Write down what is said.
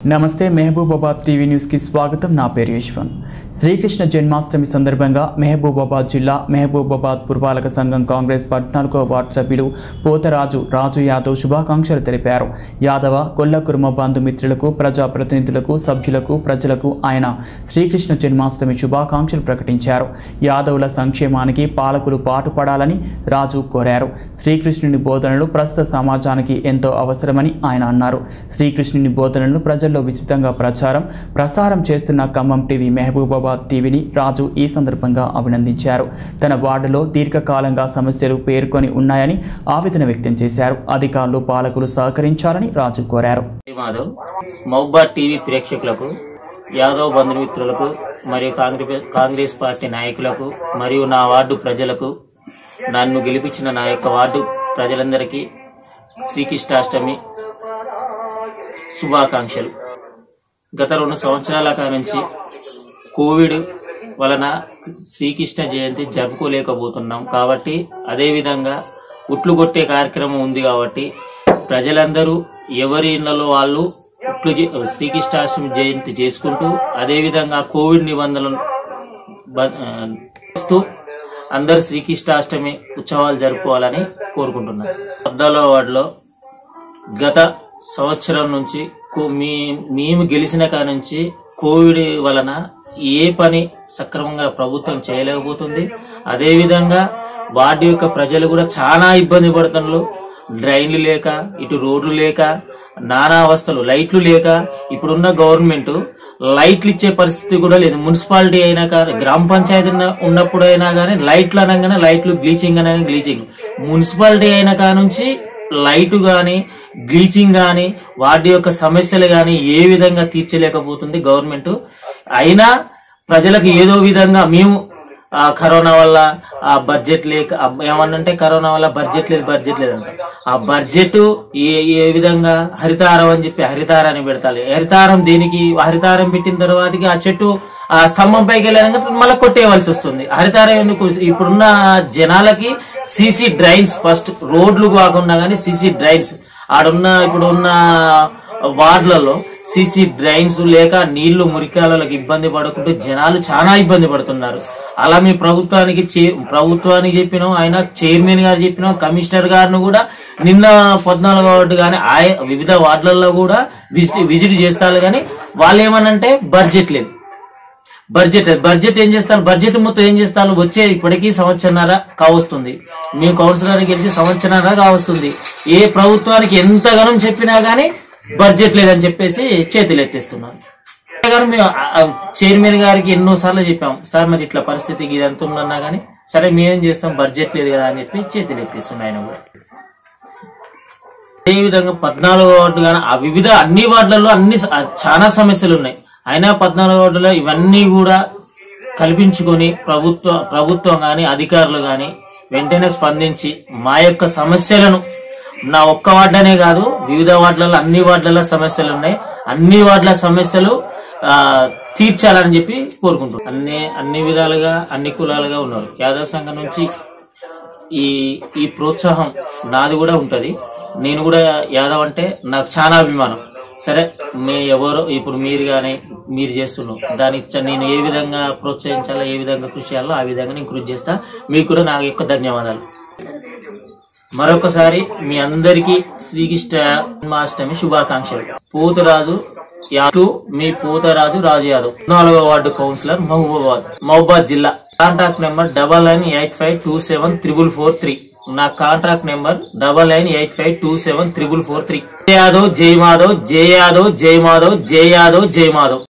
నమస్తే మెహబూబాబాద్ టీవీ న్యూస్కి స్వాగతం నా పేరు యశ్వంత్ శ్రీకృష్ణ జన్మాష్టమి సందర్భంగా మెహబూబాబాద్ జిల్లా మెహబూబాబాద్ పురపాలక సంఘం కాంగ్రెస్ పద్నాలుగో వార్డు సభ్యులు పోతరాజు రాజు యాదవ్ శుభాకాంక్షలు తెలిపారు యాదవ కొల్ల కుర్మ బంధుమిత్రులకు ప్రజాప్రతినిధులకు సభ్యులకు ప్రజలకు ఆయన శ్రీకృష్ణ జన్మాష్టమి శుభాకాంక్షలు ప్రకటించారు యాదవుల సంక్షేమానికి పాలకులు పాటుపడాలని రాజు కోరారు శ్రీకృష్ణుని బోధనలు ప్రస్తుత సమాజానికి ఎంతో అవసరమని ఆయన అన్నారు శ్రీకృష్ణుని బోధనలను ప్రజల్లో విస్తృతంగా ప్రచారం ప్రసారం చేస్తున్న ఖమ్మం టీవీ మెహబూబాబాద్ టీవీని రాజు ఈ సందర్భంగా అభినందించారు తన వార్డులో దీర్ఘకాలంగా సమస్యలు పేర్కొని ఉన్నాయని ఆవేదన వ్యక్తం చేశారు అధికారులు పాలకులు సహకరించాలని రాజు కోరారు మాధవ్ మౌబాద్ టీవీ ప్రేక్షకులకు యాదవ్ బంధుమిత్రులకు మరియు కాంగ్రెస్ కాంగ్రెస్ పార్టీ నాయకులకు మరియు నా వార్డు ప్రజలకు నన్ను గెలిపించిన నా యొక్క వార్డు ప్రజలందరికీ శ్రీకృష్ణాష్టమి శుభాకాంక్షలు గత రెండు సంవత్సరాల కాడ నుంచి కోవిడ్ వలన శ్రీకృష్ణ జయంతి జరుపుకోలేకపోతున్నాం కాబట్టి అదే విధంగా ఉట్లు కొట్టే కార్యక్రమం ఉంది కాబట్టి ప్రజలందరూ ఎవరి ఇళ్లలో వాళ్ళు ఉట్లు జే- శ్రీకృష్ణాష్టమి జయంతి చేసుకుంటూ అదే విధంగా కోవిడ్ నిబంధనలను బ- ఆ, పాటిస్తూ అందరూ శ్రీకృష్ణాష్టమి ఉత్సవాలు జరుపుకోవాలని కోరుకుంటున్నాను పద్నాలుగో వార్డులో గత సంవత్సరం నుంచి కో- మీ మేము గెలిచిన కాడ నుంచి కోవిడ్ వలన ఏ పని సక్రమంగా ప్రభుత్వం చేయలేకపోతుంది అదేవిధంగా వార్డు యొక్క ప్రజలు కూడా చాలా ఇబ్బంది పడుతున్నారు డ్రైన్లు లేక ఇటు రోడ్లు లేక నానా అవస్థలు లైట్లు లేక ఇప్పుడున్న గవర్నమెంట్ లైట్లు ఇచ్చే పరిస్థితి కూడా లేదు మున్సిపాలిటీ అయినా కానీ గ్రామ పంచాయతీ ఉన్న- ఉన్నప్పుడు అయినా కానీ లైట్లు అనగానే లైట్లు గ్లీచింగ్ అనగానే గ్లీచింగ్ మున్సిపాలిటీ అయిన కా నుంచి లైట్ గాని బ్లీచింగ్ గాని వాటి యొక్క సమస్యలు గాని ఏ విధంగా తీర్చలేకపోతుంది గవర్నమెంట్ అయినా ప్రజలకు ఏదో విధంగా మేము ఆ కరోనా వల్ల ఆ బడ్జెట్ లేక ఆ ఏమన్నంటే కరోనా వల్ల బడ్జెట్ లేదు బడ్జెట్ లేదంట ఆ బడ్జెట్ ఏ ఏ విధంగా హరితారం అని చెప్పి హరితారాన్ని పెడతాలి హరితారం దేనికి హరితారం పెట్టిన తర్వాతకి ఆ చెట్టు ఆ స్తంభం పైకి వెళ్ళాక మళ్ళీ కొట్టేయవలసి వస్తుంది హరితారం ఎందుకు ఇప్పుడున్న జనాలకి సీసీ డ్రైన్స్ ఫస్ట్ రోడ్లు కాకుండా కానీ సీసీ డ్రైన్స్ ఆడున్న ఇప్పుడున్న వార్డులలో సీసీ డ్రైన్స్ లేక నీళ్లు మురికాలకు ఇబ్బంది పడకుండా జనాలు చాలా ఇబ్బంది పడుతున్నారు అలా మీ ప్రభుత్వానికి చే- ప్రభుత్వానికి చెప్పినాం ఆయన చైర్మన్ గారు చెప్పినాం కమిషనర్ గారిని కూడా నిన్న పద్నాలుగో వార్డు కానీ ఆయ వివిధ వార్డులలో కూడా విజిట్ విజిట్ చేస్తారు కానీ వాళ్ళు ఏమనంటే బడ్జెట్ లేదు బడ్జెట్ బడ్జెట్ ఏం చేస్తారు బడ్జెట్ మొత్తం ఏం చేస్తారు వచ్చే ఇప్పటికీ సంవత్సరన్నర కావస్తుంది మేము కౌన్సిలర్కి గెలిచి సంవత్సరన్నర కావస్తుంది ఏ ప్రభుత్వానికి ఎంతగానో చెప్పినా గానీ బడ్జెట్ లేదని చెప్పేసి చేతులు ఎత్తేస్తున్నారు కానీ మేము ఆ- ఆ చైర్మన్ గారికి ఎన్నో సార్లు చెప్పాం సార్ మరి ఇట్లా పరిస్థితికి ఇది ఎంత ఉందన్నా గానీ సరే మేమేం చేస్తాం బడ్జెట్ లేదు కదా అని చెప్పి చేతులు ఎత్తేస్తున్నాయి ఆయన కూడా అదే విధంగా పద్నాలుగో వార్డు కానీ ఆ వివిధ అన్ని వార్డులలో అన్ని స- చాలా సమస్యలు ఉన్నాయి అయినా పద్నాలుగో వార్డులో ఇవన్నీ కూడా కల్పించుకొని ప్రభుత్వ ప్రభుత్వం గాని అధికారులు గాని వెంటనే స్పందించి మా యొక్క సమస్యలను నా ఒక్క వార్డనే కాదు వివిధ వార్డులలో అన్ని వార్డులలో సమస్యలు ఉన్నాయి అన్ని వార్డుల సమస్యలు ఆ, తీర్చాలని చెప్పి కోరుకుంటున్నాం అన్ని అన్ని విధాలుగా అన్ని కులాలుగా ఉన్నారు యాదవ్ సంఘం నుంచి ఈ ఈ ప్రోత్సాహం నాది కూడా ఉంటది నేను కూడా యాదవ్ అంటే నాకు చాలా అభిమానం సరే మీ ఎవరు ఇప్పుడు మీరు గానీ మీరు చేస్తున్నారు దానికి చ- నేను ఏ విధంగా ప్రోత్సహించాలో ఏ విధంగా కృషి చేయాలో ఆ విధంగా నేను కృషి చేస్తా మీకు కూడా నా యొక్క ధన్యవాదాలు మరొకసారి మీ అందరికీ శ్రీకృష్ణ జన్మాష్టమి శుభాకాంక్షలు పోతురాజు యాదవ్ మీ పోతరాజు రాజు యాదవ్ నాలుగో వార్డు కౌన్సిలర్ మహబూబాబాద్ మహబూబాద్ జిల్లా contact number double nine eight five two seven triple four three నా contact number double nine eight five two seven triple four three జై యాదవ్ జై మాధవ్ జై యాదవ్ జై మాధవ్ జై యాదవ్ జై మాధవ్